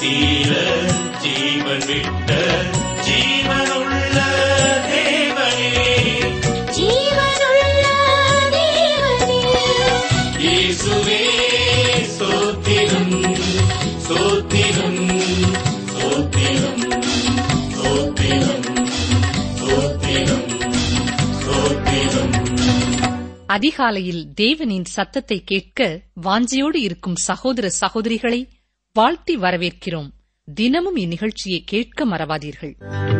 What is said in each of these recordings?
தீர ஜீவன் விட்ட ஜீவனுள்ள தேவனே ஜீவனுள்ள தேவனே இயேசுவே சோத்திரம் சோத்திரம் சோத்திரம் சோத்திரம் சோத்திரம் சோத்திரம் அதிகாலையில் தேவனின் சத்தத்தை கேட்க வாஞ்சையோடு இருக்கும் சகோதர சகோதரிகளை வாழ்த்தி வரவேற்கிறோம் தினமும் இந்நிகழ்ச்சியை கேட்க மறவாதீர்கள்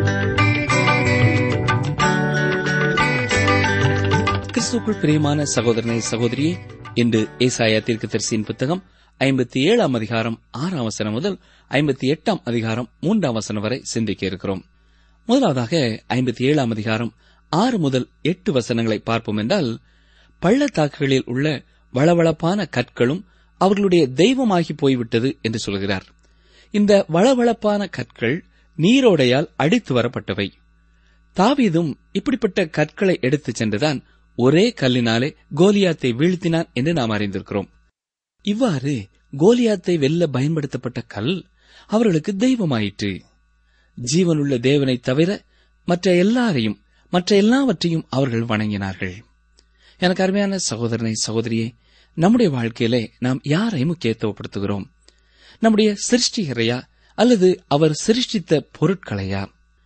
கிறிஸ்துக்குள் பிரியமான சகோதரனை சகோதரியே இன்று ஏசாயா தீர்க்கதரிசியின் புத்தகம் ஐம்பத்தி ஏழாம் அதிகாரம் ஆறாம் வசனம் முதல் ஐம்பத்தி எட்டாம் அதிகாரம் மூன்றாம் வசனம் வரை சிந்திக்க இருக்கிறோம் முதலாவதாக ஐம்பத்தி ஏழாம் அதிகாரம் ஆறு முதல் எட்டு வசனங்களை பார்ப்போம் என்றால் பள்ளத்தாக்குகளில் உள்ள வளவளப்பான கற்களும் அவர்களுடைய தெய்வமாகி போய்விட்டது என்று சொல்கிறார் இந்த வளவளப்பான கற்கள் நீரோடையால் அடித்து வரப்பட்டவை தாவீதும் இப்படிப்பட்ட கற்களை எடுத்துச் சென்றுதான் ஒரே கல்லினாலே கோலியாத்தை வீழ்த்தினான் என்று நாம் அறிந்திருக்கிறோம் இவ்வாறு கோலியாத்தை வெல்ல பயன்படுத்தப்பட்ட கல் அவர்களுக்கு தெய்வமாயிற்று ஜீவனுள்ள தேவனைத் தவிர மற்ற எல்லாரையும் மற்ற எல்லாவற்றையும் அவர்கள் வணங்கினார்கள் எனக்கு அருமையான சகோதரனை சகோதரியே நம்முடைய வாழ்க்கையிலே நாம் யாரை முக்கியத்துவப்படுத்துகிறோம் நம்முடைய சிருஷ்டிகரையா அல்லது அவர் சிருஷ்டித்த பொருட்களையா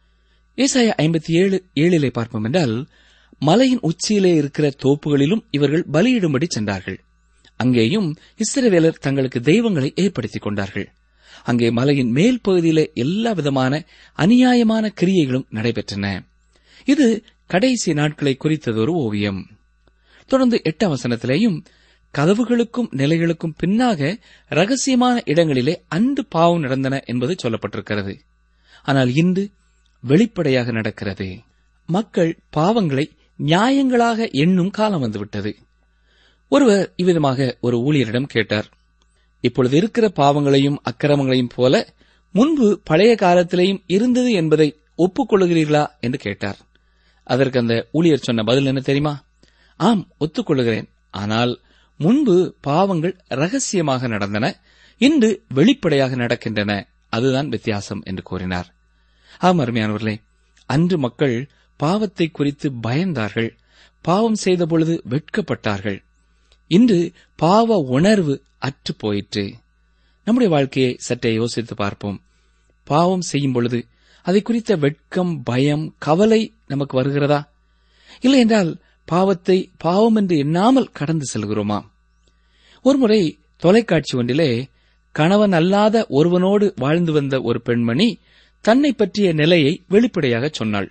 ஏசாயா ஐம்பத்தி ஏழு ஏழிலே பார்ப்போம் என்றால் மலையின் உச்சியிலே இருக்கிற தோப்புகளிலும் இவர்கள் பலியிடும்படி சென்றார்கள் அங்கேயும் இஸ்ரவேலர் தங்களுக்கு தெய்வங்களை ஏற்படுத்திக் கொண்டார்கள் அங்கே மலையின் மேல் பகுதியிலே எல்லா விதமான அநியாயமான கிரியைகளும் நடைபெற்றன இது கடைசி நாட்களை குறித்தது ஒரு ஓவியம் தொடர்ந்து எட்டாம் வசனத்திலேயும் கதவுகளுக்கும் நிலைகளுக்கும் பின்னாக ரகசியமான இடங்களிலே அன்று பாவம் நடந்தன என்பது சொல்லப்பட்டிருக்கிறது ஆனால் இன்று வெளிப்படையாக நடக்கிறது மக்கள் பாவங்களை நியாயங்களாக எண்ணும் காலம் வந்துவிட்டது ஒருவர் இவ்விதமாக ஒரு ஊழியரிடம் கேட்டார் இப்பொழுது இருக்கிற பாவங்களையும் அக்கிரமங்களையும் போல முன்பு பழைய காலத்திலேயும் இருந்தது என்பதை ஒப்புக்கொள்ளுகிறீர்களா என்று கேட்டார் அதற்கு அந்த ஊழியர் சொன்ன பதில் என்ன தெரியுமா ஆம் ஒத்துக்கொள்ளுகிறேன் ஆனால் முன்பு பாவங்கள் ரகசியமாக நடந்தன இன்று வெளிப்படையாக நடக்கின்றன அதுதான் வித்தியாசம் என்று கூறினார் ஆம் அருமையானவர்களே அன்று மக்கள் பாவத்தை குறித்து பயந்தார்கள் பாவம் செய்த பொழுது வெட்கப்பட்டார்கள் இன்று பாவ உணர்வு அற்று போயிற்று நம்முடைய வாழ்க்கையை சற்றே யோசித்து பார்ப்போம் பாவம் செய்யும் பொழுது அதை குறித்த வெட்கம் பயம் கவலை நமக்கு வருகிறதா இல்லை என்றால் பாவத்தை பாவம் என்று எண்ணாமல் கடந்து செல்கிறோமா ஒருமுறை தொலைக்காட்சி ஒன்றிலே கணவன் அல்லாத ஒருவனோடு வாழ்ந்து வந்த ஒரு பெண்மணி தன்னை பற்றிய நிலையை வெளிப்படையாக சொன்னாள்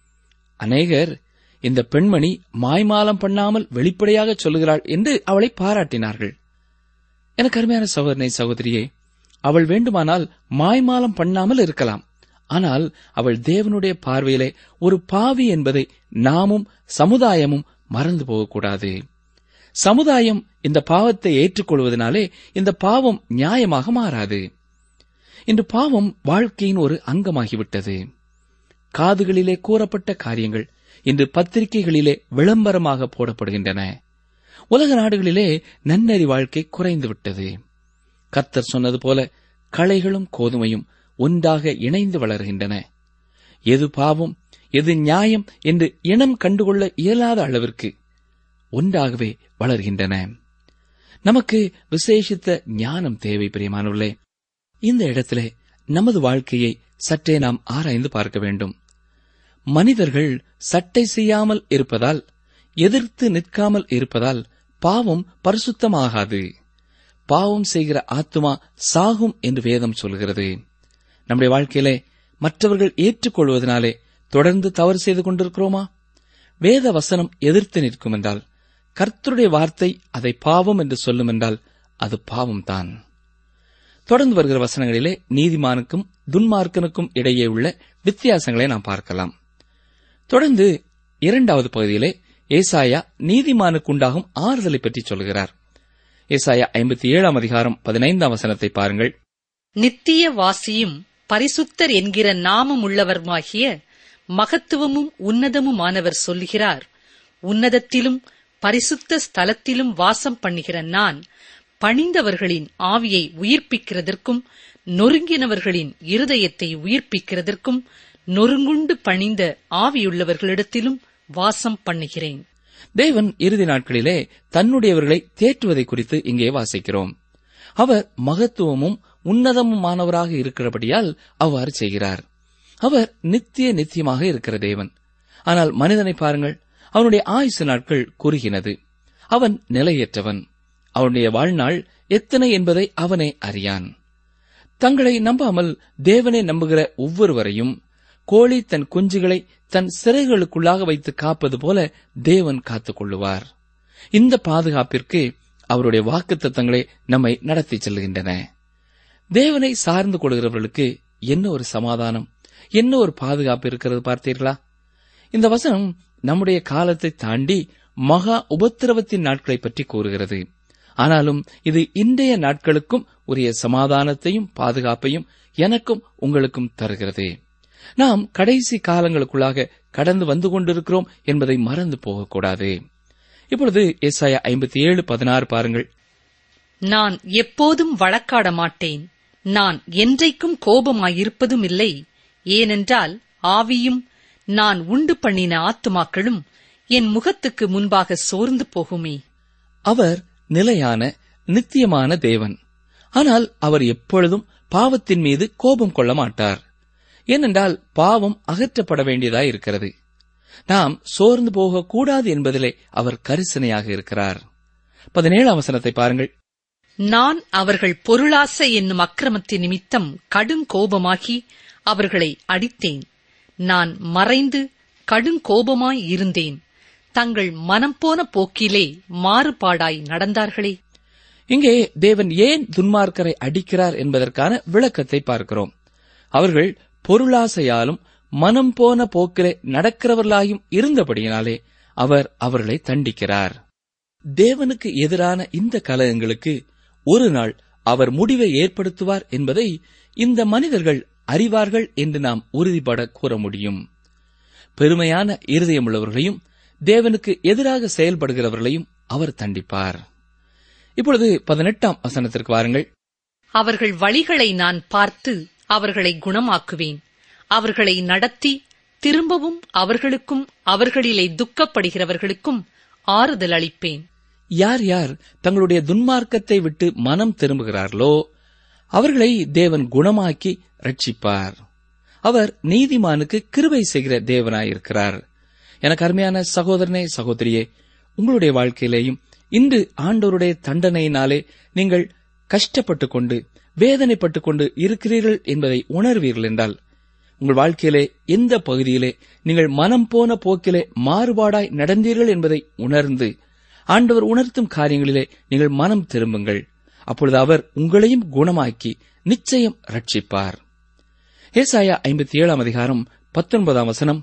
அநேகர் இந்த பெண்மணி மாய்மாலம் பண்ணாமல் வெளிப்படையாக சொல்லுகிறாள் என்று அவளை பாராட்டினார்கள் எனக்கு அருமையான சகோதரனை சகோதரியே அவள் வேண்டுமானால் மாய்மாலம் பண்ணாமல் இருக்கலாம் ஆனால் அவள் தேவனுடைய பார்வையிலே ஒரு பாவி என்பதை நாமும் சமுதாயமும் மறந்து போகக்கூடாது சமுதாயம் இந்த பாவத்தை ஏற்றுக்கொள்வதனாலே இந்த பாவம் நியாயமாக மாறாது இன்று பாவம் வாழ்க்கையின் ஒரு அங்கமாகிவிட்டது காதுகளிலே கூறப்பட்ட காரியங்கள் இன்று பத்திரிகைகளிலே விளம்பரமாக போடப்படுகின்றன உலக நாடுகளிலே நன்னறி வாழ்க்கை குறைந்துவிட்டது கர்த்தர் சொன்னது போல களைகளும் கோதுமையும் ஒன்றாக இணைந்து வளர்கின்றன எது பாவம் எது நியாயம் என்று இனம் கண்டுகொள்ள இயலாத அளவிற்கு ஒன்றாகவே வளர்கின்றன நமக்கு விசேஷித்த ஞானம் தேவை பிரியமானவர்களே இந்த இடத்திலே நமது வாழ்க்கையை சற்றே நாம் ஆராய்ந்து பார்க்க வேண்டும் மனிதர்கள் சட்டை செய்யாமல் இருப்பதால் எதிர்த்து நிற்காமல் இருப்பதால் பாவம் பரிசுத்தமாகாது பாவம் செய்கிற ஆத்துமா சாகும் என்று வேதம் சொல்கிறது நம்முடைய வாழ்க்கையிலே மற்றவர்கள் ஏற்றுக்கொள்வதனாலே தொடர்ந்து தவறு செய்து கொண்டிருக்கிறோமா வேத வசனம் எதிர்த்து நிற்கும் என்றால் கர்த்தருடைய வார்த்தை அதை பாவம் என்று சொல்லும் என்றால் அது பாவம்தான் தொடர்ந்து வருகிற வசனங்களிலே நீதிமானுக்கும் துன்மார்க்கனுக்கும் இடையே உள்ள வித்தியாசங்களை நாம் பார்க்கலாம் தொடர்ந்து இரண்டாவது பகுதியிலே ஏசாயா நீதிமானுக்கு உண்டாகும் ஆறுதலை பற்றி சொல்கிறார் ஏசாயா ஐம்பத்தி ஏழாம் அதிகாரம் பதினைந்தாம் வசனத்தை பாருங்கள் நித்திய வாசியும் பரிசுத்தர் என்கிற நாமம் உள்ளவருமாகிய மகத்துவமும் உன்னதமுமானவர் சொல்லுகிறார் உன்னதத்திலும் பரிசுத்த ஸ்தலத்திலும் வாசம் பண்ணுகிற நான் பணிந்தவர்களின் ஆவியை உயிர்ப்பிக்கிறதற்கும் நொறுங்கினவர்களின் இருதயத்தை உயிர்ப்பிக்கிறதற்கும் நொறுங்குண்டு பணிந்த ஆவியுள்ளவர்களிடத்திலும் வாசம் பண்ணுகிறேன் தேவன் இறுதி நாட்களிலே தன்னுடையவர்களை தேற்றுவதை குறித்து இங்கே வாசிக்கிறோம் அவர் மகத்துவமும் உன்னதமுமானவராக இருக்கிறபடியால் அவ்வாறு செய்கிறார் அவர் நித்திய நித்தியமாக இருக்கிற தேவன் ஆனால் மனிதனை பாருங்கள் அவனுடைய ஆயுசு நாட்கள் குறுகினது அவன் நிலையற்றவன் அவனுடைய வாழ்நாள் எத்தனை என்பதை அவனே அறியான் தங்களை நம்பாமல் தேவனை நம்புகிற ஒவ்வொருவரையும் கோழி தன் குஞ்சுகளை தன் சிறைகளுக்குள்ளாக வைத்து காப்பது போல தேவன் காத்துக் கொள்ளுவார் இந்த பாதுகாப்பிற்கு அவருடைய வாக்குத்தத்தங்களை நம்மை நடத்திச் செல்கின்றன தேவனை சார்ந்து கொள்கிறவர்களுக்கு என்ன ஒரு சமாதானம் என்ன ஒரு பாதுகாப்பு இருக்கிறது பார்த்தீர்களா இந்த வசனம் நம்முடைய காலத்தை தாண்டி மகா உபத்திரவத்தின் நாட்களை பற்றி கூறுகிறது ஆனாலும் இது இன்றைய நாட்களுக்கும் உரிய சமாதானத்தையும் பாதுகாப்பையும் எனக்கும் உங்களுக்கும் தருகிறது நாம் கடைசி காலங்களுக்குள்ளாக கடந்து வந்து கொண்டிருக்கிறோம் என்பதை மறந்து போகக்கூடாது இப்பொழுது எஸ்ஐயா ஐம்பத்தி ஏழு பதினாறு பாருங்கள் நான் எப்போதும் வழக்காட மாட்டேன் நான் என்றைக்கும் கோபமாயிருப்பதும் இல்லை ஏனென்றால் ஆவியும் நான் உண்டு பண்ணின ஆத்துமாக்களும் என் முகத்துக்கு முன்பாக சோர்ந்து போகுமே அவர் நிலையான நித்தியமான தேவன் ஆனால் அவர் எப்பொழுதும் பாவத்தின் மீது கோபம் கொள்ள மாட்டார் ஏனென்றால் பாவம் அகற்றப்பட வேண்டியதாய் இருக்கிறது நாம் சோர்ந்து போகக்கூடாது என்பதிலே அவர் கரிசனையாக இருக்கிறார் பதினேழாம் வசனத்தை பாருங்கள் நான் அவர்கள் பொருளாசை என்னும் அக்கிரமத்தின் நிமித்தம் கடுங்கோபமாகி அவர்களை அடித்தேன் நான் மறைந்து கடுங்கோபமாய் இருந்தேன் தங்கள் மனம் போன போக்கிலே மாறுபாடாய் நடந்தார்களே இங்கே தேவன் ஏன் துன்மார்க்கரை அடிக்கிறார் என்பதற்கான விளக்கத்தை பார்க்கிறோம் அவர்கள் பொருளாசையாலும் மனம் போன போக்கிலே நடக்கிறவர்களாயும் இருந்தபடியினாலே அவர் அவர்களை தண்டிக்கிறார் தேவனுக்கு எதிரான இந்த கலகங்களுக்கு ஒரு நாள் அவர் முடிவை ஏற்படுத்துவார் என்பதை இந்த மனிதர்கள் அறிவார்கள் என்று நாம் உறுதிபட கூற முடியும் பெருமையான இருதயமுள்ளவர்களையும் தேவனுக்கு எதிராக செயல்படுகிறவர்களையும் அவர் தண்டிப்பார் இப்பொழுது பதினெட்டாம் வசனத்திற்கு வாருங்கள் அவர்கள் வழிகளை நான் பார்த்து அவர்களை குணமாக்குவேன் அவர்களை நடத்தி திரும்பவும் அவர்களுக்கும் அவர்களிலே துக்கப்படுகிறவர்களுக்கும் ஆறுதல் அளிப்பேன் யார் யார் தங்களுடைய துன்மார்க்கத்தை விட்டு மனம் திரும்புகிறார்களோ அவர்களை தேவன் குணமாக்கி ரட்சிப்பார் அவர் நீதிமானுக்கு கிருபை செய்கிற தேவனாயிருக்கிறார் எனக்கு அருமையான சகோதரனே சகோதரியே உங்களுடைய வாழ்க்கையிலேயும் இன்று ஆண்டோருடைய தண்டனையினாலே நீங்கள் கஷ்டப்பட்டுக் கொண்டு வேதனைப்பட்டுக் கொண்டு இருக்கிறீர்கள் என்பதை உணர்வீர்கள் என்றால் உங்கள் வாழ்க்கையிலே எந்த பகுதியிலே நீங்கள் மனம் போன போக்கிலே மாறுபாடாய் நடந்தீர்கள் என்பதை உணர்ந்து ஆண்டவர் உணர்த்தும் காரியங்களிலே நீங்கள் மனம் திரும்புங்கள் அப்பொழுது அவர் உங்களையும் குணமாக்கி நிச்சயம் ரட்சிப்பார் ஏசாயா ஐம்பத்தி ஏழாம் அதிகாரம் பத்தொன்பதாம் வசனம்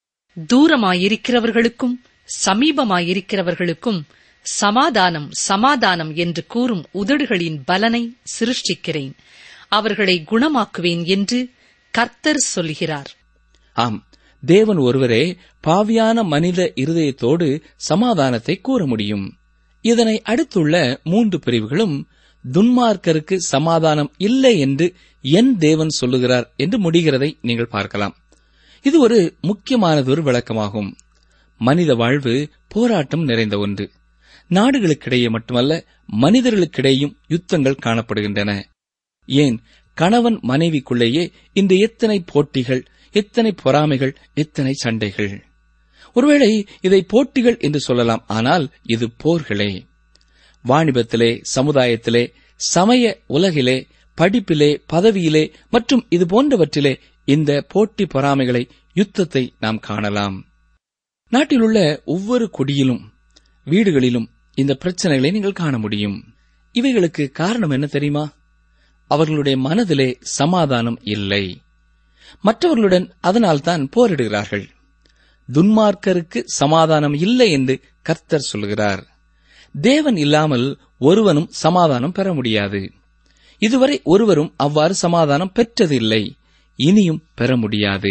தூரமாயிருக்கிறவர்களுக்கும் சமீபமாயிருக்கிறவர்களுக்கும் சமாதானம் சமாதானம் என்று கூறும் உதடுகளின் பலனை சிருஷ்டிக்கிறேன் அவர்களை குணமாக்குவேன் என்று கர்த்தர் சொல்கிறார் ஆம் தேவன் ஒருவரே பாவியான மனித இருதயத்தோடு சமாதானத்தை கூற முடியும் இதனை அடுத்துள்ள மூன்று பிரிவுகளும் துன்மார்க்கருக்கு சமாதானம் இல்லை என்று என் தேவன் சொல்லுகிறார் என்று முடிகிறதை நீங்கள் பார்க்கலாம் இது ஒரு முக்கியமானதொரு விளக்கமாகும் மனித வாழ்வு போராட்டம் நிறைந்த ஒன்று நாடுகளுக்கிடையே மட்டுமல்ல மனிதர்களுக்கிடையும் யுத்தங்கள் காணப்படுகின்றன ஏன் கணவன் மனைவிக்குள்ளேயே இன்று எத்தனை போட்டிகள் எத்தனை பொறாமைகள் எத்தனை சண்டைகள் ஒருவேளை இதை போட்டிகள் என்று சொல்லலாம் ஆனால் இது போர்களே வாணிபத்திலே சமுதாயத்திலே சமய உலகிலே படிப்பிலே பதவியிலே மற்றும் இது போன்றவற்றிலே இந்த போட்டி பொறாமைகளை யுத்தத்தை நாம் காணலாம் நாட்டிலுள்ள ஒவ்வொரு குடியிலும் வீடுகளிலும் இந்த பிரச்சனைகளை நீங்கள் காண முடியும் இவைகளுக்கு காரணம் என்ன தெரியுமா அவர்களுடைய மனதிலே சமாதானம் இல்லை மற்றவர்களுடன் அதனால்தான் போரிடுகிறார்கள் துன்மார்க்கருக்கு சமாதானம் இல்லை என்று கர்த்தர் சொல்கிறார் தேவன் இல்லாமல் ஒருவனும் சமாதானம் பெற முடியாது இதுவரை ஒருவரும் அவ்வாறு சமாதானம் பெற்றதில்லை இனியும் பெற முடியாது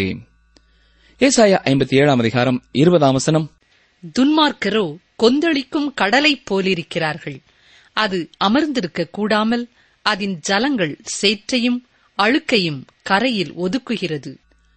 ஏசாயா ஐம்பத்தி ஏழாம் அதிகாரம் இருபதாம் வசனம் துன்மார்க்கரோ கொந்தளிக்கும் கடலைப் போலிருக்கிறார்கள் அது அமர்ந்திருக்க கூடாமல் அதன் ஜலங்கள் சேற்றையும் அழுக்கையும் கரையில் ஒதுக்குகிறது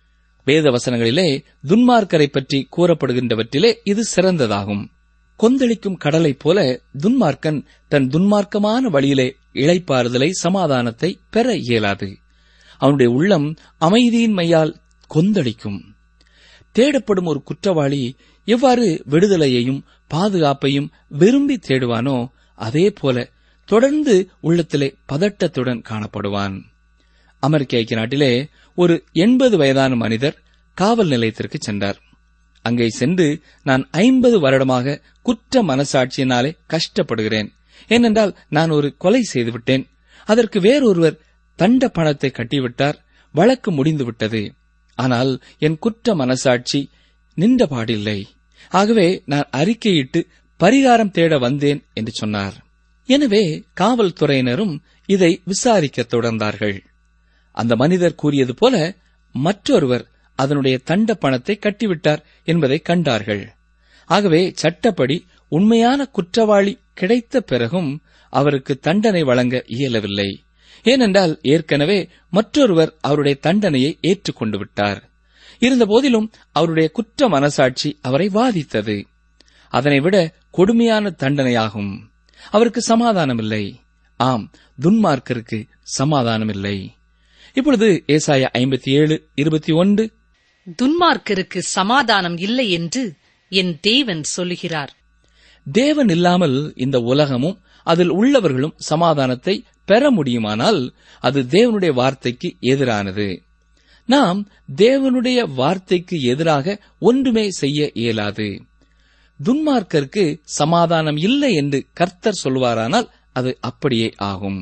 வேத வசனங்களிலே துன்மார்க்கரை பற்றி கூறப்படுகின்றவற்றிலே இது சிறந்ததாகும் கொந்தளிக்கும் கடலைப் போல துன்மார்க்கன் தன் துன்மார்க்கமான வழியிலே இளைப்பாறுதலை சமாதானத்தை பெற இயலாது அவனுடைய உள்ளம் அமைதியின் மையால் கொந்தளிக்கும் தேடப்படும் ஒரு குற்றவாளி எவ்வாறு விடுதலையையும் பாதுகாப்பையும் விரும்பி தேடுவானோ அதே போல தொடர்ந்து உள்ளத்திலே பதட்டத்துடன் காணப்படுவான் அமெரிக்க ஐக்கிய நாட்டிலே ஒரு எண்பது வயதான மனிதர் காவல் நிலையத்திற்கு சென்றார் அங்கே சென்று நான் ஐம்பது வருடமாக குற்ற மனசாட்சியினாலே கஷ்டப்படுகிறேன் ஏனென்றால் நான் ஒரு கொலை செய்துவிட்டேன் அதற்கு வேறொருவர் தண்ட பணத்தை கட்டிவிட்டார் வழக்கு முடிந்துவிட்டது ஆனால் என் குற்ற மனசாட்சி நின்றபாடில்லை ஆகவே நான் அறிக்கையிட்டு பரிகாரம் தேட வந்தேன் என்று சொன்னார் எனவே காவல்துறையினரும் இதை விசாரிக்கத் தொடர்ந்தார்கள் அந்த மனிதர் கூறியது போல மற்றொருவர் அதனுடைய தண்ட பணத்தை கட்டிவிட்டார் என்பதை கண்டார்கள் ஆகவே சட்டப்படி உண்மையான குற்றவாளி கிடைத்த பிறகும் அவருக்கு தண்டனை வழங்க இயலவில்லை ஏனென்றால் ஏற்கனவே மற்றொருவர் அவருடைய தண்டனையை ஏற்றுக்கொண்டு விட்டார் இருந்தபோதிலும் அவருடைய குற்ற மனசாட்சி அவரை வாதித்தது அதனை விட கொடுமையான தண்டனையாகும் அவருக்கு சமாதானமில்லை ஆம் துன்மார்க்கருக்கு சமாதானமில்லை இப்பொழுது ஏசாயா ஐம்பத்தி ஏழு இருபத்தி ஒன்று துன்மார்க்கருக்கு சமாதானம் இல்லை என்று என் தேவன் சொல்லுகிறார் தேவன் இல்லாமல் இந்த உலகமும் அதில் உள்ளவர்களும் சமாதானத்தை பெற முடியுமானால் அது தேவனுடைய வார்த்தைக்கு எதிரானது நாம் தேவனுடைய வார்த்தைக்கு எதிராக ஒன்றுமே செய்ய இயலாது துன்மார்க்கருக்கு சமாதானம் இல்லை என்று கர்த்தர் சொல்வாரானால் அது அப்படியே ஆகும்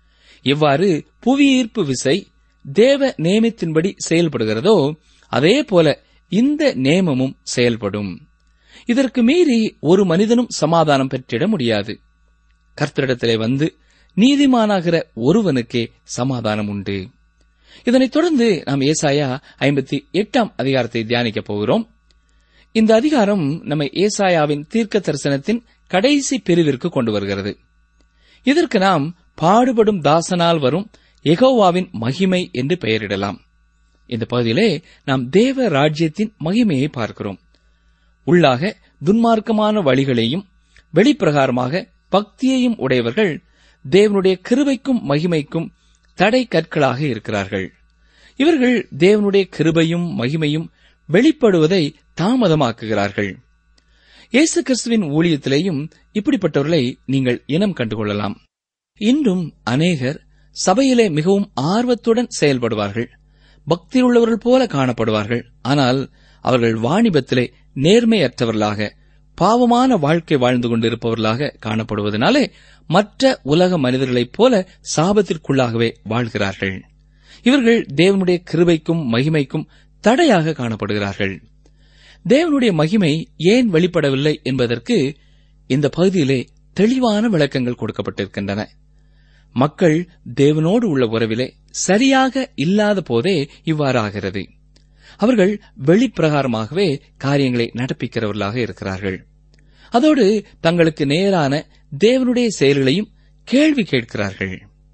இவ்வாறு புவியீர்ப்பு விசை தேவ நேமத்தின்படி செயல்படுகிறதோ அதே போல இந்த நேமமும் செயல்படும் இதற்கு மீறி ஒரு மனிதனும் சமாதானம் பெற்றிட முடியாது கர்த்தரிடத்திலே வந்து நீதிமானாகிற ஒருவனுக்கே சமாதானம் உண்டு இதனைத் தொடர்ந்து நாம் ஏசாயா ஐம்பத்தி எட்டாம் அதிகாரத்தை தியானிக்கப் போகிறோம் இந்த அதிகாரம் நம்மை ஏசாயாவின் தீர்க்க தரிசனத்தின் கடைசி பிரிவிற்கு கொண்டு வருகிறது இதற்கு நாம் பாடுபடும் தாசனால் வரும் எகோவாவின் மகிமை என்று பெயரிடலாம் இந்த பகுதியிலே நாம் தேவ ராஜ்யத்தின் மகிமையை பார்க்கிறோம் உள்ளாக துன்மார்க்கமான வழிகளையும் வெளிப்பிரகாரமாக பக்தியையும் உடையவர்கள் தேவனுடைய கிருபைக்கும் மகிமைக்கும் தடை கற்களாக இருக்கிறார்கள் இவர்கள் தேவனுடைய கிருபையும் மகிமையும் வெளிப்படுவதை தாமதமாக்குகிறார்கள் இயேசு கிறிஸ்துவின் ஊழியத்திலேயும் இப்படிப்பட்டவர்களை நீங்கள் இனம் கண்டுகொள்ளலாம் இன்றும் அநேகர் சபையிலே மிகவும் ஆர்வத்துடன் செயல்படுவார்கள் பக்தியுள்ளவர்கள் போல காணப்படுவார்கள் ஆனால் அவர்கள் வாணிபத்திலே நேர்மையற்றவர்களாக பாவமான வாழ்க்கை வாழ்ந்து கொண்டிருப்பவர்களாக காணப்படுவதனாலே மற்ற உலக மனிதர்களைப் போல சாபத்திற்குள்ளாகவே வாழ்கிறார்கள் இவர்கள் தேவனுடைய கிருபைக்கும் மகிமைக்கும் தடையாக காணப்படுகிறார்கள் தேவனுடைய மகிமை ஏன் வெளிப்படவில்லை என்பதற்கு இந்த பகுதியிலே தெளிவான விளக்கங்கள் கொடுக்கப்பட்டிருக்கின்றன மக்கள் தேவனோடு உள்ள உறவிலே சரியாக இல்லாத போதே இவ்வாறு ஆகிறது அவர்கள் வெளிப்பிரகாரமாகவே காரியங்களை நடப்பிக்கிறவர்களாக இருக்கிறார்கள் அதோடு தங்களுக்கு நேரான தேவனுடைய செயல்களையும் கேள்வி கேட்கிறார்கள்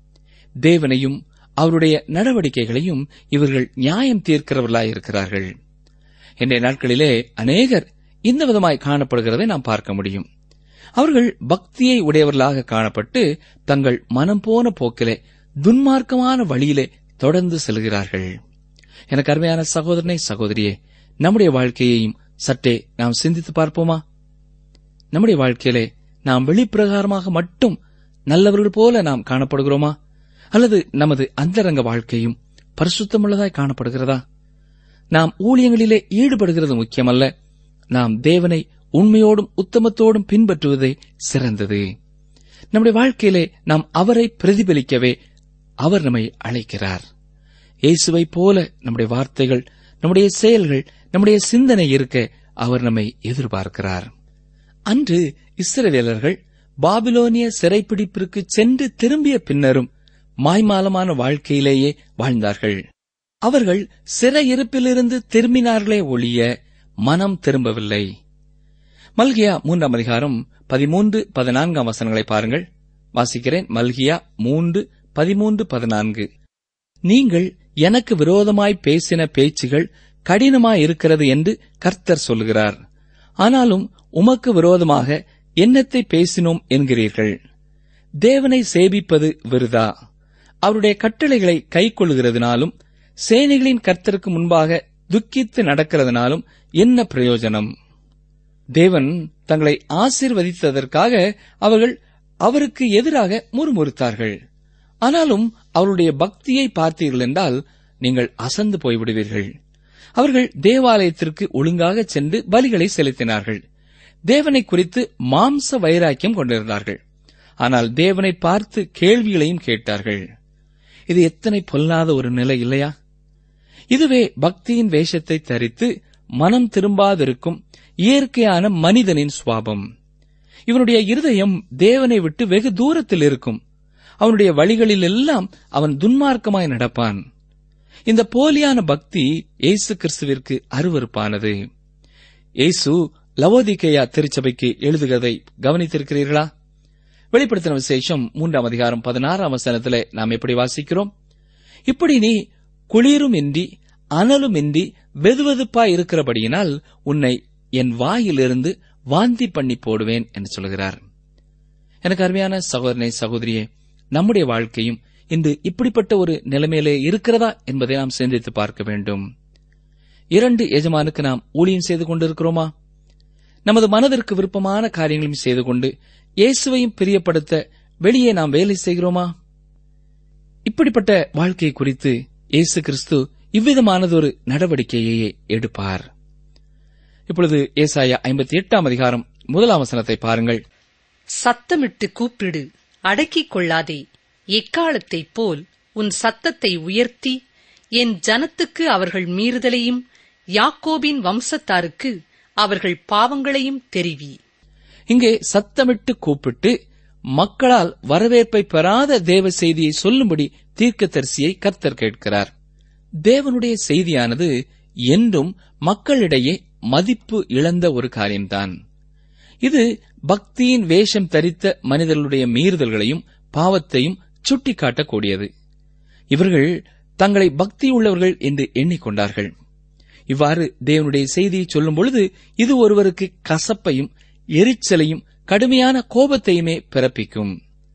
தேவனையும் அவருடைய நடவடிக்கைகளையும் இவர்கள் நியாயம் தீர்க்கிறவர்களாய் இருக்கிறார்கள் இன்றைய நாட்களிலே அநேகர் இந்த விதமாய் காணப்படுகிறதை நாம் பார்க்க முடியும் அவர்கள் பக்தியை உடையவர்களாக காணப்பட்டு தங்கள் மனம் போன போக்கிலே துன்மார்க்கமான வழியிலே தொடர்ந்து செல்கிறார்கள் எனக்கு அருமையான சகோதரனை சகோதரியே நம்முடைய வாழ்க்கையையும் சற்றே நாம் சிந்தித்து பார்ப்போமா நம்முடைய வாழ்க்கையிலே நாம் வெளிப்பிரகாரமாக மட்டும் நல்லவர்கள் போல நாம் காணப்படுகிறோமா அல்லது நமது அந்தரங்க வாழ்க்கையும் பரிசுத்தமுள்ளதாய் காணப்படுகிறதா நாம் ஊழியங்களிலே ஈடுபடுகிறது முக்கியமல்ல நாம் தேவனை உண்மையோடும் உத்தமத்தோடும் பின்பற்றுவதே சிறந்தது நம்முடைய வாழ்க்கையிலே நாம் அவரை பிரதிபலிக்கவே அவர் நம்மை அழைக்கிறார் இயேசுவைப் போல நம்முடைய வார்த்தைகள் நம்முடைய செயல்கள் நம்முடைய சிந்தனை இருக்க அவர் நம்மை எதிர்பார்க்கிறார் அன்று இஸ்ரவேலர்கள் பாபிலோனிய சிறைப்பிடிப்பிற்கு சென்று திரும்பிய பின்னரும் மாய்மாலமான வாழ்க்கையிலேயே வாழ்ந்தார்கள் அவர்கள் சிறையிருப்பிலிருந்து திரும்பினார்களே ஒழிய மனம் திரும்பவில்லை மல்கியா மூன்றாம் அதிகாரம் பதிமூன்று பதினான்காம் வசனங்களை பாருங்கள் வாசிக்கிறேன் மல்கியா மூன்று பதிமூன்று பதினான்கு நீங்கள் எனக்கு விரோதமாய் பேசின பேச்சுகள் கடினமாயிருக்கிறது என்று கர்த்தர் சொல்கிறார் ஆனாலும் உமக்கு விரோதமாக என்னத்தை பேசினோம் என்கிறீர்கள் தேவனை சேவிப்பது விருதா அவருடைய கட்டளைகளை கைக்கொள்கிறதுனாலும் சேனைகளின் கர்த்தருக்கு முன்பாக துக்கித்து நடக்கிறதுனாலும் என்ன பிரயோஜனம் தேவன் தங்களை ஆசீர்வதித்ததற்காக அவர்கள் அவருக்கு எதிராக முறுமுறுத்தார்கள் ஆனாலும் அவருடைய பக்தியை பார்த்தீர்கள் என்றால் நீங்கள் அசந்து போய்விடுவீர்கள் அவர்கள் தேவாலயத்திற்கு ஒழுங்காக சென்று பலிகளை செலுத்தினார்கள் தேவனை குறித்து மாம்ச வைராக்கியம் கொண்டிருந்தார்கள் ஆனால் தேவனை பார்த்து கேள்விகளையும் கேட்டார்கள் இது எத்தனை பொல்லாத ஒரு நிலை இல்லையா இதுவே பக்தியின் வேஷத்தை தரித்து மனம் திரும்பாதிருக்கும் இயற்கையான மனிதனின் சுவாபம் இவனுடைய இருதயம் தேவனை விட்டு வெகு தூரத்தில் இருக்கும் அவனுடைய வழிகளில் எல்லாம் அவன் துன்மார்க்கமாய் நடப்பான் இந்த போலியான பக்தி இயேசு கிறிஸ்துவிற்கு அருவருப்பானது இயேசு லவோதிகேயா திருச்சபைக்கு எழுதுகிறதை கவனித்திருக்கிறீர்களா வெளிப்படுத்தின விசேஷம் மூன்றாம் அதிகாரம் பதினாறாம் வசனத்திலே நாம் எப்படி வாசிக்கிறோம் இப்படி நீ குளிரும் இன்றி அனலும் இன்றி வெதுவெதுப்பாய் இருக்கிறபடியினால் உன்னை என் வாயிலிருந்து வாந்தி பண்ணி போடுவேன் என்று சொல்கிறார் எனக்கு அருமையான சகோதரனை சகோதரியே நம்முடைய வாழ்க்கையும் இன்று இப்படிப்பட்ட ஒரு நிலைமையிலே இருக்கிறதா என்பதை நாம் சிந்தித்து பார்க்க வேண்டும் இரண்டு எஜமானுக்கு நாம் ஊழியம் செய்து கொண்டிருக்கிறோமா நமது மனதிற்கு விருப்பமான காரியங்களையும் செய்து கொண்டு இயேசுவையும் பிரியப்படுத்த வெளியே நாம் வேலை செய்கிறோமா இப்படிப்பட்ட வாழ்க்கை குறித்து இயேசு கிறிஸ்து இவ்விதமானதொரு நடவடிக்கையை எடுப்பார் இப்பொழுது ஏசாயா ஐம்பத்தி எட்டாம் அதிகாரம் முதலாம் வசனத்தை பாருங்கள் சத்தமிட்டு கூப்பிடு அடக்கிக் கொள்ளாதே எக்காலத்தைப் போல் உன் சத்தத்தை உயர்த்தி என் ஜனத்துக்கு அவர்கள் மீறுதலையும் யாக்கோபின் வம்சத்தாருக்கு அவர்கள் பாவங்களையும் தெரிவி இங்கே சத்தமிட்டு கூப்பிட்டு மக்களால் வரவேற்பை பெறாத தேவ செய்தியை சொல்லும்படி தீர்க்கதரிசியை கர்த்தர் கேட்கிறார் தேவனுடைய செய்தியானது என்றும் மக்களிடையே மதிப்பு இழந்த ஒரு காரியம்தான் இது பக்தியின் வேஷம் தரித்த மனிதர்களுடைய மீறுதல்களையும் பாவத்தையும் சுட்டிக்காட்டக்கூடியது இவர்கள் தங்களை பக்தியுள்ளவர்கள் என்று எண்ணிக்கொண்டார்கள் இவ்வாறு தேவனுடைய செய்தியை சொல்லும் பொழுது இது ஒருவருக்கு கசப்பையும் எரிச்சலையும் கடுமையான கோபத்தையுமே பிறப்பிக்கும்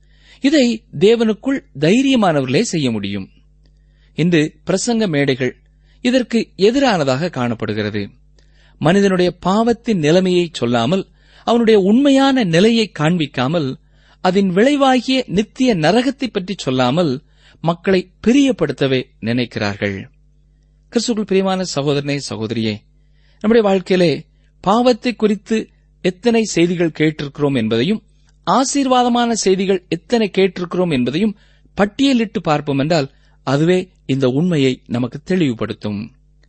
இதை தேவனுக்குள் தைரியமானவர்களே செய்ய முடியும் இன்று பிரசங்க மேடைகள் இதற்கு எதிரானதாக காணப்படுகிறது மனிதனுடைய பாவத்தின் நிலைமையை சொல்லாமல் அவனுடைய உண்மையான நிலையை காண்பிக்காமல் அதன் விளைவாகிய நித்திய நரகத்தை பற்றி சொல்லாமல் மக்களை பிரியப்படுத்தவே நினைக்கிறார்கள் கிறிஸ்துக்குள் பிரியமான சகோதரனே சகோதரியே நம்முடைய வாழ்க்கையிலே பாவத்தை குறித்து எத்தனை செய்திகள் கேட்டிருக்கிறோம் என்பதையும் ஆசீர்வாதமான செய்திகள் எத்தனை கேட்டிருக்கிறோம் என்பதையும் பட்டியலிட்டு பார்ப்போம் என்றால் அதுவே இந்த உண்மையை நமக்கு தெளிவுபடுத்தும்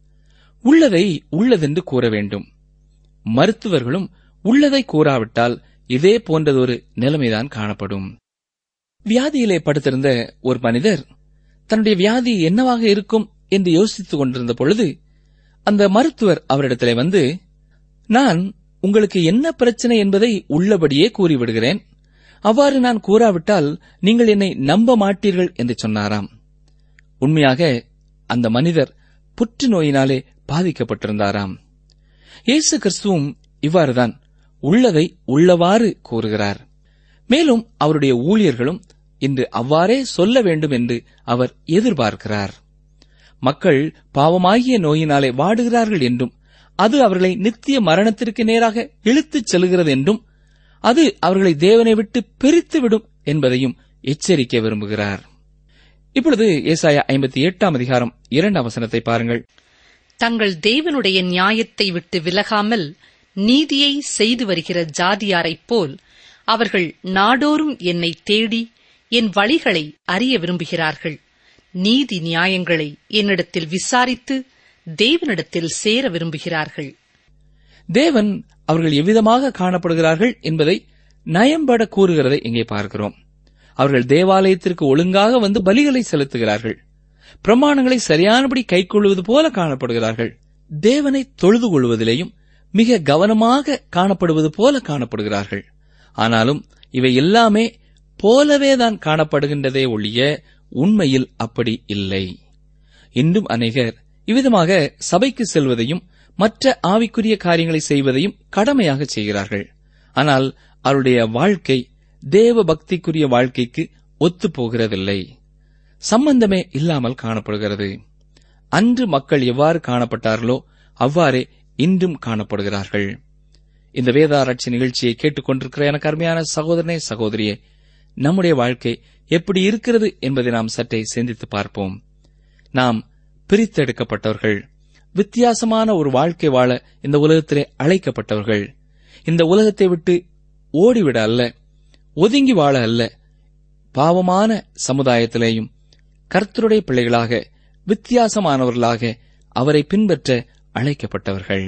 உள்ளதை உள்ளதென்று கூற வேண்டும் மருத்துவர்களும் உள்ளதை கூறாவிட்டால் இதே போன்றதொரு நிலைமைதான் காணப்படும் வியாதியிலே படுத்திருந்த ஒரு மனிதர் தன்னுடைய வியாதி என்னவாக இருக்கும் என்று யோசித்துக் கொண்டிருந்த பொழுது அந்த மருத்துவர் அவரிடத்திலே வந்து நான் உங்களுக்கு என்ன பிரச்சனை என்பதை உள்ளபடியே கூறிவிடுகிறேன் அவ்வாறு நான் கூறாவிட்டால் நீங்கள் என்னை நம்ப மாட்டீர்கள் என்று சொன்னாராம் உண்மையாக அந்த மனிதர் புற்றுநோயினாலே பாதிக்கப்பட்டிருந்தாராம் இயேசு கிறிஸ்துவும் இவ்வாறுதான் உள்ளதை உள்ளவாறு கூறுகிறார் மேலும் அவருடைய ஊழியர்களும் இன்று அவ்வாறே சொல்ல வேண்டும் என்று அவர் எதிர்பார்க்கிறார் மக்கள் பாவமாகிய நோயினாலே வாடுகிறார்கள் என்றும் அது அவர்களை நித்திய மரணத்திற்கு நேராக இழுத்துச் செல்கிறது என்றும் அது அவர்களை தேவனை விட்டு பிரித்துவிடும் என்பதையும் எச்சரிக்க விரும்புகிறார் இப்பொழுது ஏசாயா ஐம்பத்தி எட்டாம் அதிகாரம் இரண்டாம் வசனத்தை பாருங்கள் தங்கள் தேவனுடைய நியாயத்தை விட்டு விலகாமல் நீதியை செய்து வருகிற ஜாதியாரைப் போல் அவர்கள் நாடோறும் என்னை தேடி என் வழிகளை அறிய விரும்புகிறார்கள் நீதி நியாயங்களை என்னிடத்தில் விசாரித்து தேவனிடத்தில் சேர விரும்புகிறார்கள் தேவன் அவர்கள் எவ்விதமாக காணப்படுகிறார்கள் என்பதை நயம்பட கூறுகிறதை இங்கே பார்க்கிறோம் அவர்கள் தேவாலயத்திற்கு ஒழுங்காக வந்து பலிகளை செலுத்துகிறார்கள் பிரமாணங்களை சரியானபடி கைக்கொள்வது போல காணப்படுகிறார்கள் தேவனை தொழுது கொள்வதிலேயும் மிக கவனமாக காணப்படுவது போல காணப்படுகிறார்கள் ஆனாலும் இவை எல்லாமே போலவேதான் காணப்படுகின்றதே ஒழிய உண்மையில் அப்படி இல்லை இன்றும் அநேகர் இவ்விதமாக சபைக்கு செல்வதையும் மற்ற ஆவிக்குரிய காரியங்களை செய்வதையும் கடமையாக செய்கிறார்கள் ஆனால் அவருடைய வாழ்க்கை தேவ பக்திக்குரிய வாழ்க்கைக்கு ஒத்துப் போகிறதில்லை சம்பந்தமே இல்லாமல் காணப்படுகிறது அன்று மக்கள் எவ்வாறு காணப்பட்டார்களோ அவ்வாறே இன்றும் காணப்படுகிறார்கள் இந்த வேதாராய்ச்சி நிகழ்ச்சியை கேட்டுக்கொண்டிருக்கிற எனக்கு அருமையான சகோதரனே சகோதரியே நம்முடைய வாழ்க்கை எப்படி இருக்கிறது என்பதை நாம் சற்றே சிந்தித்து பார்ப்போம் நாம் பிரித்தெடுக்கப்பட்டவர்கள் வித்தியாசமான ஒரு வாழ்க்கை வாழ இந்த உலகத்திலே அழைக்கப்பட்டவர்கள் இந்த உலகத்தை விட்டு ஓடிவிட அல்ல ஒதுங்கி வாழ அல்ல பாவமான சமுதாயத்திலேயும் கர்த்தருடைய பிள்ளைகளாக வித்தியாசமானவர்களாக அவரை பின்பற்ற அழைக்கப்பட்டவர்கள்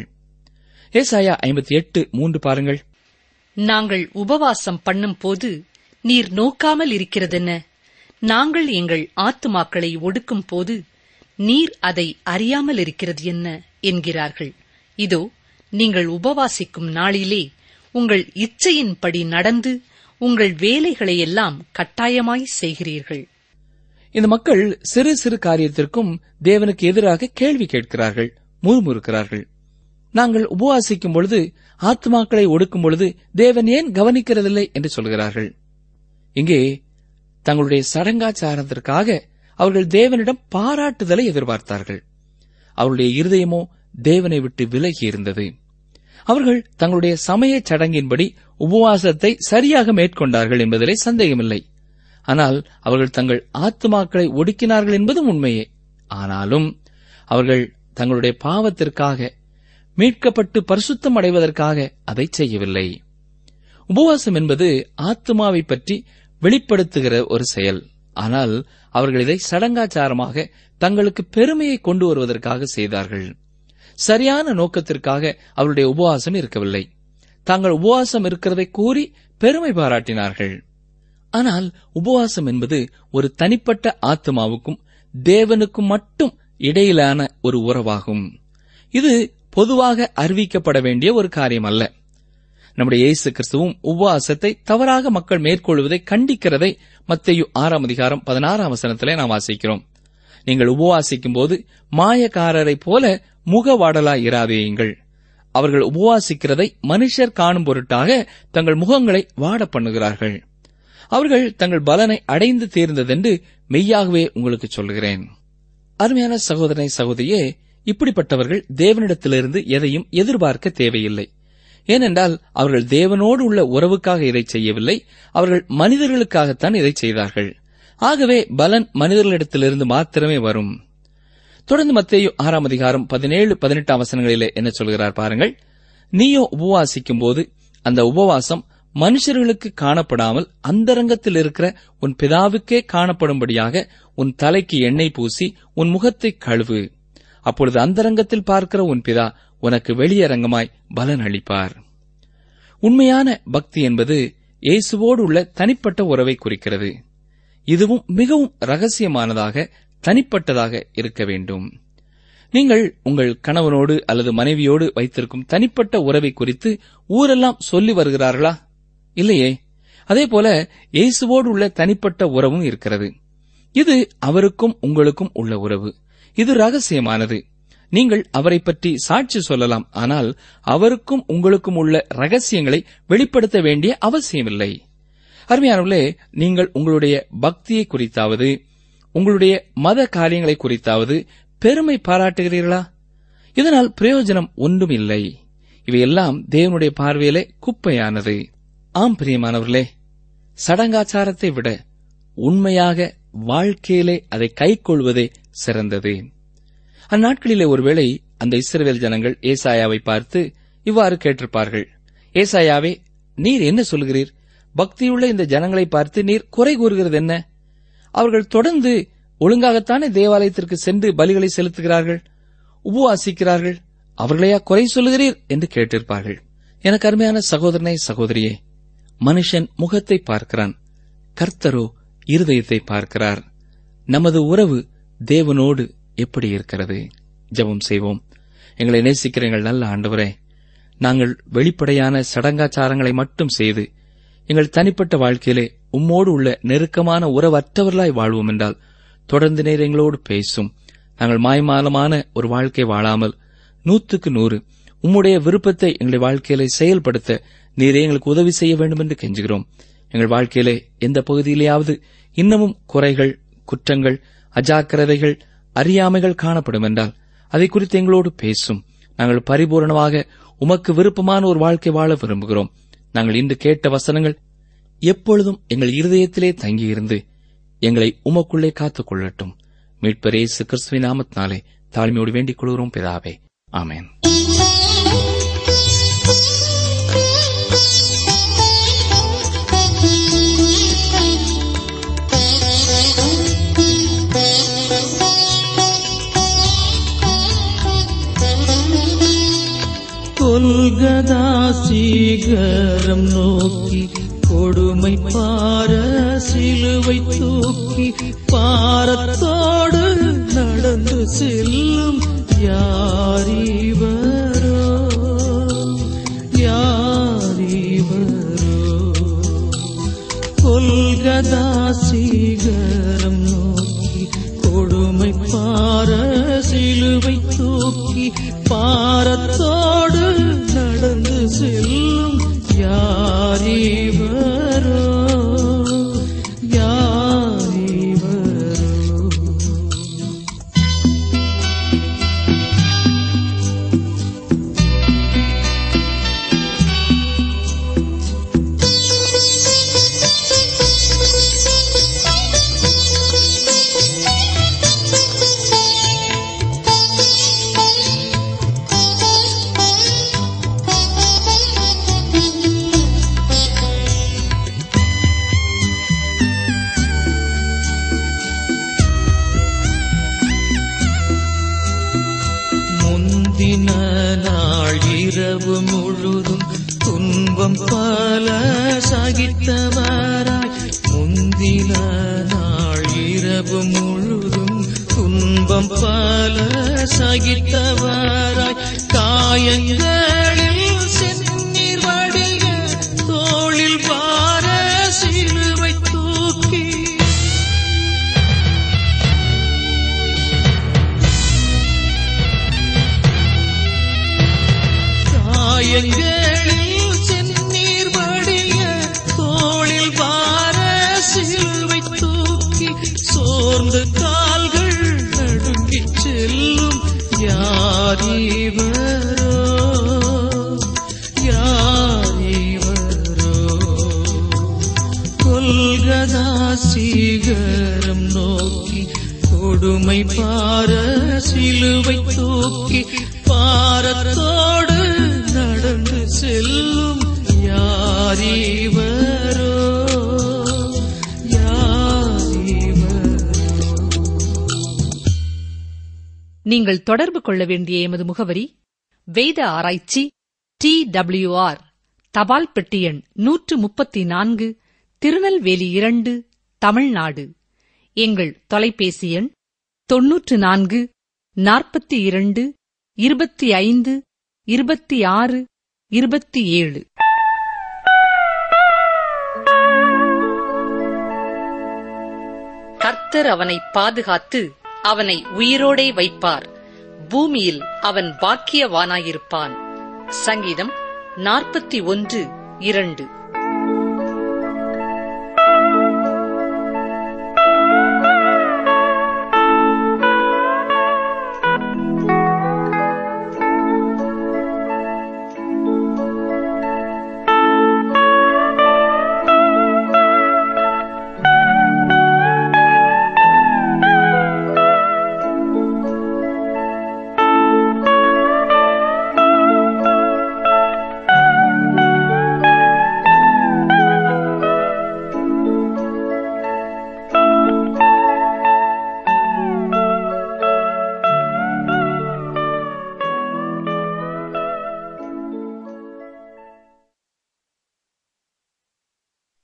ஏசாயா ஐம்பத்தி எட்டு மூன்று பாருங்கள் நாங்கள் உபவாசம் பண்ணும்போது நீர் நோக்காமல் இருக்கிறதென்ன நாங்கள் எங்கள் ஆத்துமாக்களை ஒடுக்கும் போது நீர் அதை அறியாமல் இருக்கிறது என்ன என்கிறார்கள் இதோ நீங்கள் உபவாசிக்கும் நாளிலே உங்கள் இச்சையின்படி நடந்து உங்கள் வேலைகளையெல்லாம் கட்டாயமாய் செய்கிறீர்கள் இந்த மக்கள் சிறு சிறு காரியத்திற்கும் தேவனுக்கு எதிராக கேள்வி கேட்கிறார்கள் முறுமுறுக்கிறார்கள் நாங்கள் உபவாசிக்கும் பொழுது ஆத்மாக்களை ஒடுக்கும் பொழுது தேவன் ஏன் கவனிக்கிறதில்லை என்று சொல்கிறார்கள் இங்கே தங்களுடைய சடங்காச்சாரத்திற்காக அவர்கள் தேவனிடம் பாராட்டுதலை எதிர்பார்த்தார்கள் அவருடைய இருதயமோ தேவனை விட்டு விலகி இருந்தது அவர்கள் தங்களுடைய சமய சடங்கின்படி உபவாசத்தை சரியாக மேற்கொண்டார்கள் என்பதிலே சந்தேகமில்லை ஆனால் அவர்கள் தங்கள் ஆத்துமாக்களை ஒடுக்கினார்கள் என்பதும் உண்மையே ஆனாலும் அவர்கள் தங்களுடைய பாவத்திற்காக மீட்கப்பட்டு பரிசுத்தம் அடைவதற்காக அதை செய்யவில்லை உபவாசம் என்பது ஆத்மாவை பற்றி வெளிப்படுத்துகிற ஒரு செயல் ஆனால் அவர்கள் இதை சடங்காச்சாரமாக தங்களுக்கு பெருமையை கொண்டு வருவதற்காக செய்தார்கள் சரியான நோக்கத்திற்காக அவருடைய உபவாசம் இருக்கவில்லை தாங்கள் உபவாசம் இருக்கிறதை கூறி பெருமை பாராட்டினார்கள் ஆனால் உபவாசம் என்பது ஒரு தனிப்பட்ட ஆத்மாவுக்கும் தேவனுக்கும் மட்டும் இடையிலான ஒரு உறவாகும் இது பொதுவாக அறிவிக்கப்பட வேண்டிய ஒரு காரியம் அல்ல நம்முடைய இயேசு கிறிஸ்துவும் உபவாசத்தை தவறாக மக்கள் மேற்கொள்வதை கண்டிக்கிறதை மத்தேயு ஆறாம் அதிகாரம் பதினாறாம் வசனத்திலே நாம் வாசிக்கிறோம் நீங்கள் உபவாசிக்கும் போது மாயக்காரரைப் போல முகவாடலாய் இராதேயுங்கள் அவர்கள் உபவாசிக்கிறதை மனுஷர் காணும் பொருட்டாக தங்கள் முகங்களை வாட பண்ணுகிறார்கள் அவர்கள் தங்கள் பலனை அடைந்து தேர்ந்ததென்று மெய்யாகவே உங்களுக்கு சொல்கிறேன் அருமையான சகோதரனை சகோதரியே இப்படிப்பட்டவர்கள் தேவனிடத்திலிருந்து எதையும் எதிர்பார்க்க தேவையில்லை ஏனென்றால் அவர்கள் தேவனோடு உள்ள உறவுக்காக இதை செய்யவில்லை அவர்கள் மனிதர்களுக்காகத்தான் இதை செய்தார்கள் ஆகவே பலன் மனிதர்களிடத்திலிருந்து மாத்திரமே வரும் தொடர்ந்து மத்தேயு ஆறாம் அதிகாரம் பதினேழு பதினெட்டாம் வசனங்களிலே என்ன சொல்கிறார் பாருங்கள் நீயோ உபவாசிக்கும் போது அந்த உபவாசம் மனுஷர்களுக்கு காணப்படாமல் அந்தரங்கத்தில் இருக்கிற உன் பிதாவுக்கே காணப்படும்படியாக உன் தலைக்கு எண்ணெய் பூசி உன் முகத்தை கழுவு அப்பொழுது அந்தரங்கத்தில் பார்க்கிற உன் பிதா உனக்கு வெளியரங்கமாய் பலன் அளிப்பார் உண்மையான பக்தி என்பது இயேசுவோடு உள்ள தனிப்பட்ட உறவை குறிக்கிறது இதுவும் மிகவும் ரகசியமானதாக தனிப்பட்டதாக இருக்க வேண்டும் நீங்கள் உங்கள் கணவனோடு அல்லது மனைவியோடு வைத்திருக்கும் தனிப்பட்ட உறவை குறித்து ஊரெல்லாம் சொல்லி வருகிறார்களா இல்லையே அதே போல இயேசுவோடு உள்ள தனிப்பட்ட உறவும் இருக்கிறது இது அவருக்கும் உங்களுக்கும் உள்ள உறவு இது ரகசியமானது நீங்கள் அவரை பற்றி சாட்சி சொல்லலாம் ஆனால் அவருக்கும் உங்களுக்கும் உள்ள ரகசியங்களை வெளிப்படுத்த வேண்டிய அவசியமில்லை அருமையானவர்களே நீங்கள் உங்களுடைய பக்தியை குறித்தாவது உங்களுடைய மத காரியங்களை குறித்தாவது பெருமை பாராட்டுகிறீர்களா இதனால் பிரயோஜனம் ஒன்றும் இல்லை இவையெல்லாம் தேவனுடைய பார்வையிலே குப்பையானது ஆம் பிரியமானவர்களே சடங்காச்சாரத்தை விட உண்மையாக வாழ்க்கையிலே அதை கைக்கொள்வதே சிறந்தது அந்நாட்களிலே ஒருவேளை அந்த இஸ்ரவேல் ஜனங்கள் ஏசாயாவை பார்த்து இவ்வாறு கேட்டிருப்பார்கள் ஏசாயாவே நீர் என்ன சொல்கிறீர் பக்தியுள்ள இந்த ஜனங்களை பார்த்து நீர் குறை கூறுகிறது என்ன அவர்கள் தொடர்ந்து ஒழுங்காகத்தானே தேவாலயத்திற்கு சென்று பலிகளை செலுத்துகிறார்கள் உபவாசிக்கிறார்கள் அவர்களையா குறை சொல்லுகிறீர் என்று கேட்டிருப்பார்கள் எனக்கு அருமையான சகோதரனை சகோதரியே மனுஷன் முகத்தை பார்க்கிறான் கர்த்தரோ இருதயத்தை பார்க்கிறார் நமது உறவு தேவனோடு எப்படி இருக்கிறது ஜெபம் செய்வோம் எங்களை நேசிக்கிற எங்கள் நல்ல ஆண்டவரே நாங்கள் வெளிப்படையான சடங்காச்சாரங்களை மட்டும் செய்து எங்கள் தனிப்பட்ட வாழ்க்கையிலே உம்மோடு உள்ள நெருக்கமான உறவற்றவர்களாய் வாழ்வோம் என்றால் தொடர்ந்து நேர் எங்களோடு பேசும் நாங்கள் மாய்மாலமான ஒரு வாழ்க்கை வாழாமல் நூற்றுக்கு நூறு உம்முடைய விருப்பத்தை எங்களுடைய வாழ்க்கையில செயல்படுத்த நீரே எங்களுக்கு உதவி செய்ய வேண்டும் என்று கெஞ்சுகிறோம் எங்கள் வாழ்க்கையிலே எந்த பகுதியிலேயாவது இன்னமும் குறைகள் குற்றங்கள் அஜாக்கிரதைகள் அறியாமைகள் காணப்படும் என்றால் அதை குறித்து எங்களோடு பேசும் நாங்கள் பரிபூரணமாக உமக்கு விருப்பமான ஒரு வாழ்க்கை வாழ விரும்புகிறோம் நாங்கள் இன்று கேட்ட வசனங்கள் எப்பொழுதும் எங்கள் இருதயத்திலே தங்கியிருந்து எங்களை உமக்குள்ளே காத்துக் கொள்ளட்டும் மீட்பர் இயேசு கிறிஸ்துவின் நாமத்தினாலே தாழ்மையோடு வேண்டிக் கொள்கிறோம் பிதாவே ஆமென் கொல்கதா சீகரம் நோக்கி கொடுமை பார சிலுவை தூக்கி பாரத்தோடு நடந்து செல்லும் யாரிவரோ யாரிவரோ கொல்கதா சீகரம் நோக்கி கொடுமை பார சிலுவை தூக்கி பாரத்தோடு நடந்து செல்லும் யாரிவரோ யாரிவரோ முந்தின நாள் இரவு முழுதும் துன்பம் பல சகித்தவராய் முந்தின நாள் இரவு முழுதும் துன்பம் பல சகித்தவராய் காயங்களில் செந்நீர் வடிய தோளில் பார சிலுவை தூக்கி காயங்களில் செந்நீர் வடிய தோளில் பார சிலுவை தூக்கி சோர்ந்து கால்கள் நடுங்கிச் செல்லும் யாரிவரோ யாரிவரோ கொல்கதா சீகரம் நோக்கி கொடுமை பார சிலுவை தூக்கி பாரத்தோடு நடந்து செல்லும் யாரிவரோ யாரிவரோ நீங்கள் தொடர்பு கொள்ள வேண்டிய எமது முகவரி வேத ஆராய்ச்சி டி ஆர் தபால் பெட்டி எண் நூற்று முப்பத்தி நான்கு திருநெல்வேலி இரண்டு தமிழ்நாடு எங்கள் தொலைபேசி எண் தொன்னூற்று நான்கு நாற்பத்தி இரண்டு இருபத்தி ஐந்து இருபத்தி ஆறு இருபத்தி ஏழு கர்த்தர் அவனை பாதுகாத்து அவனை உயிரோடே வைப்பார் பூமியில் அவன் பாக்கியவானாயிருப்பான் சங்கீதம் நாற்பத்தி ஒன்று இரண்டு